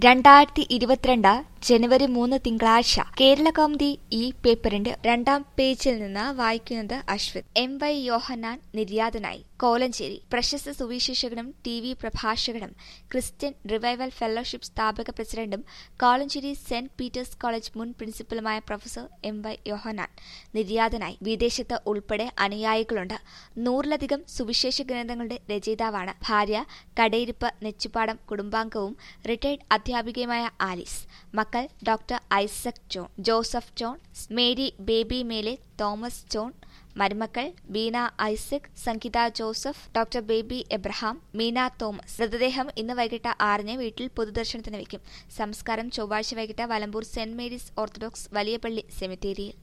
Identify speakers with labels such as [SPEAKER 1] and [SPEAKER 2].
[SPEAKER 1] രണ്ടായിരത്തി ഇരുപത്തിരണ്ട് ജനുവരി മൂന്ന് തിങ്കളാഴ്ച കേരള കൗമുദി ഈ പേപ്പറിന്റെ രണ്ടാം പേജിൽ നിന്ന് വായിക്കുന്നത് അശ്വത് എം വൈ യോഹന്നാൻ നിര്യാതനായി കോലഞ്ചേരി പ്രശസ്ത സുവിശേഷകനും ടി വി പ്രഭാഷകനും ക്രിസ്ത്യൻ റിവൈവൽ ഫെലോഷിപ്പ് സ്ഥാപക പ്രസിഡന്റും കോലഞ്ചേരി സെന്റ് പീറ്റേഴ്സ് കോളേജ് മുൻ പ്രിൻസിപ്പലുമായ പ്രൊഫസർ എം വൈ യോഹന്നാൻ നിര്യാതനായി വിദേശത്ത് ഉൾപ്പെടെ അനുയായികളുണ്ട് നൂറിലധികം സുവിശേഷ ഗ്രന്ഥങ്ങളുടെ രചയിതാവാണ് ഭാര്യ കടയിരിപ്പ് നെച്ചുപാടം കുടുംബാംഗവും റിട്ടയർഡ് അധ്യാപികയുമായ ആലിസ് മക്കൾ doctor Isaac John Joseph John Mary Baby മേലെ തോമസ് ജോൺ മരുമക്കൾ Beena Isaac Sangeetha Joseph doctor Baby Abraham Meena Thomas മൃതദേഹം ഇന്ന് വൈകിട്ട് ആറിന് വീട്ടിൽ പൊതുദർശനത്തിന് വയ്ക്കും സംസ്കാരം ചൊവ്വാഴ്ച വൈകിട്ട് വലമ്പൂർ സെന്റ് മേരീസ് ഓർത്തഡോക്സ് വലിയ പള്ളി സെമിത്തേരിയിൽ